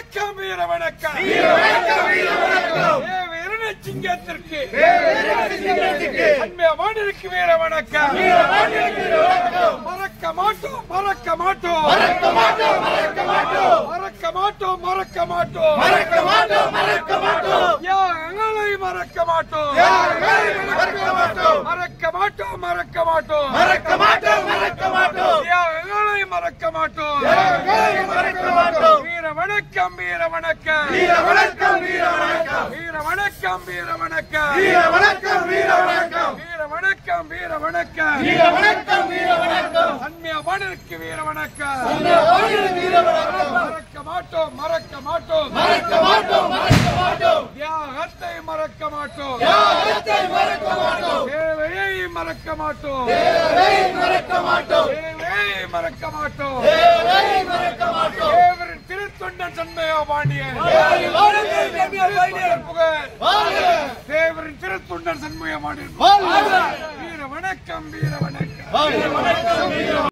வணக்கம் வீர வணக்கம் ஏ வீரன சிங்கத்திற்கு அன்மைய வானிற்கு வீர வணக்கம் மறக்க மாட்டோம் மறக்க மாட்டோம் மறக்க மாட்டோம் மறக்க மாட்டோம் மறக்க மாட்டோம் மறக்க மாட்டோம் மறக்க மாட்டோம் மறக்க மாட்டோம் எங்களை மறக்க மாட்டோம் மறக்க மாட்டோம் மறக்க மாட்டோம் மறக்க மாட்டோம் மறக்க மாட்டோம் மறக்க மாட்டோம் எங்களை மறக்க மாட்டோம் மறக்க மாட்டோம் வீர வணக்கம் வீர வணக்கம் வீர வணக்கம் வீர வணக்கம் வீர வணக்கம் வீர வணக்கம் வீர வணக்கம் வீர வணக்கம் வீர வணக்கம் வீர வணக்கம் வீர வணக்கம் வீர வணக்கம் அன்மைய வானிற்கு வீர வணக்கம் வீர வணக்கம் மறக்க மாட்டோம் மறக்க மாட்டோம் மறக்க மாட்டோம் மறக்க மாட்டோம் தியாகத்தை மறக்க மாட்டோம் தியாகத்தை மறக்க மாட்டோம் சேவையை மறக்க மாட்டோம் சேவையை மறக்க மாட்டோம் சேவையை மறக்க மாட்டோம் சேவையை மறக்க மாட்டோம் தேவரின் திருத்தொண்டன் சண்மையா பாண்டியன் புகழ் தேவரின் திருத்தொண்டன் சண்மையா பாண்டியன் வீர வணக்கம் வீர வணக்கம்